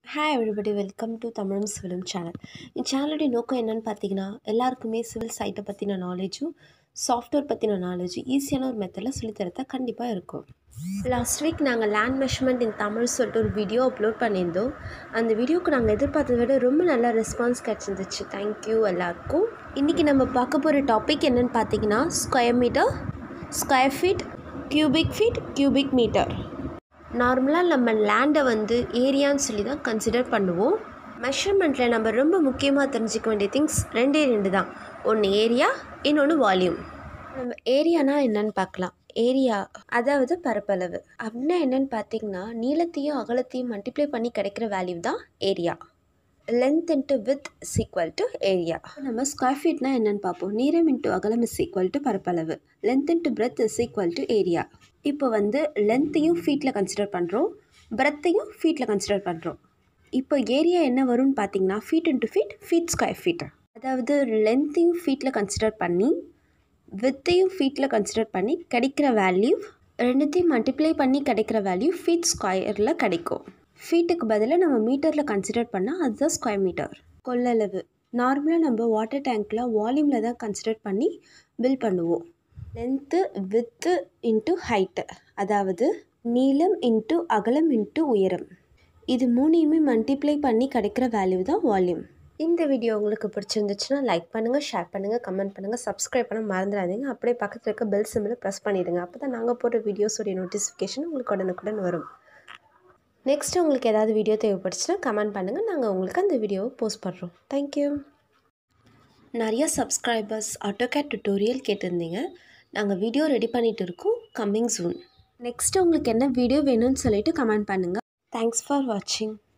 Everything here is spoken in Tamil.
ஹாய் எவ்ரிபடி வெல்கம் டு தமிழும் சிவிலும் சேனல் இந்த சேனலுடைய நோக்கம் என்னன்னு பார்த்தீங்கன்னா எல்லாருக்குமே சிவில் சைட்டை பற்றின நாலேஜும் சாஃப்ட்வேர் பற்றின நாலேஜும் ஈஸியான ஒரு மெத்தடில் சொல்லித்தரத கண்டிப்பாக இருக்கும் லாஸ்ட் வீக் நாங்கள் லேண்ட் மெஷர்மெண்ட் இன் தமிழ் சொல்லிட்டு ஒரு வீடியோ அப்லோட் பண்ணியிருந்தோம் அந்த வீடியோக்கு நாங்கள் எதிர்பார்த்ததை விட ரொம்ப நல்ல ரெஸ்பான்ஸ் கிடச்சிருந்துச்சு தேங்க்யூ எல்லாருக்கும் இன்றைக்கி நம்ம பார்க்க போகிற டாபிக் என்னென்னு பார்த்தீங்கன்னா square metre square feet cubic feet cubic metre நார்மலாக நம்ம லேண்டை வந்து ஏரியான்னு சொல்லி தான் கன்சிடர் பண்ணுவோம் மெஷர்மெண்ட்டில் நம்ம ரொம்ப முக்கியமாக தெரிஞ்சுக்க வேண்டிய திங்ஸ் ரெண்டே ரெண்டு தான் ஒன்று ஏரியா இன்னொன்று வால்யூம் நம்ம ஏரியானா என்னன்னு பார்க்கலாம் ஏரியா அதாவது பரப்பளவு அப்படின்னா என்னன்னு பார்த்தீங்கன்னா நீளத்தையும் அகலத்தையும் மல்டிப்ளை பண்ணி கிடைக்கிற வேல்யூ தான் area length into width is equal to area நம்ம ஸ்கொயர் ஃபீட்னா என்னன்னு பார்ப்போம் நீளம் இன்ட்டு அகலம் இஸ் ஈக்குவல் டு பரப்பளவு length into breadth is equal to area இப்போ வந்து லென்த்தையும் ஃபீட்டில் கன்சிடர் பண்ணுறோம் பிரெத்தையும் ஃபீட்டில் கன்சிடர் பண்ணுறோம் இப்போ ஏரியா என்ன வரும்னு பார்த்தீங்கன்னா feet into feet feet square feet அதாவது லென்த்தையும் ஃபீட்டில் கன்சிடர் பண்ணி வித்தையும் ஃபீட்டில் கன்சிடர் பண்ணி கிடைக்கிற வேல்யூ ரெண்டுத்தையும் மல்டிப்ளை பண்ணி கிடைக்கிற வேல்யூ ஃபீட் ஸ்கொயரில் கிடைக்கும் ஃபீட்டுக்கு பதிலாக நம்ம மீட்டரில் கன்சிடர் பண்ணால் அதுதான் ஸ்கொயர் மீட்டர் கொள்ளளவு நார்மலாக நம்ம வாட்டர் டேங்க்கில் வால்யூமில் தான் கன்சிடர் பண்ணி பில் பண்ணுவோம் லென்த்து வித்து இன்ட்டு ஹைட்டு அதாவது நீளம் இன்ட்டு அகலம் இன்ட்டு உயரம் இது மூணையுமே மல்டிப்ளை பண்ணி கிடைக்கிற வேல்யூ தான் வால்யூம் இந்த வீடியோ உங்களுக்கு பிடிச்சிருந்துச்சுன்னா லைக் பண்ணுங்கள் ஷேர் பண்ணுங்கள் கமெண்ட் பண்ணுங்கள் சப்ஸ்கிரைப் பண்ண மறந்துடாதீங்க அப்படியே பக்கத்தில் இருக்க பெல் சிம்மில் ப்ரெஸ் பண்ணிவிடுங்க அப்போ தான் நாங்கள் போடுற வீடியோஸோடைய நோட்டிஃபிகேஷன் உங்களுக்கு உடனுக்குடன் வரும் நெக்ஸ்ட் உங்களுக்கு ஏதாவது வீடியோ தேவைப்பட்டுச்சுன்னா கமெண்ட் பண்ணுங்கள் நாங்கள் உங்களுக்கு அந்த வீடியோவை போஸ்ட் பண்ணுறோம் தேங்க்யூ நிறைய சப்ஸ்கிரைபர்ஸ் ஆட்டோகேட் டுட்டோரியல் கேட்டிருந்தீங்க நாங்கள் வீடியோ ரெடி பண்ணிகிட்டு இருக்கோம் கம்மிங் சூன் நெக்ஸ்ட் உங்களுக்கு என்ன வீடியோ வேணும்னு சொல்லிட்டு கமெண்ட் பண்ணுங்கள் தேங்க்ஸ் ஃபார் வாட்சிங்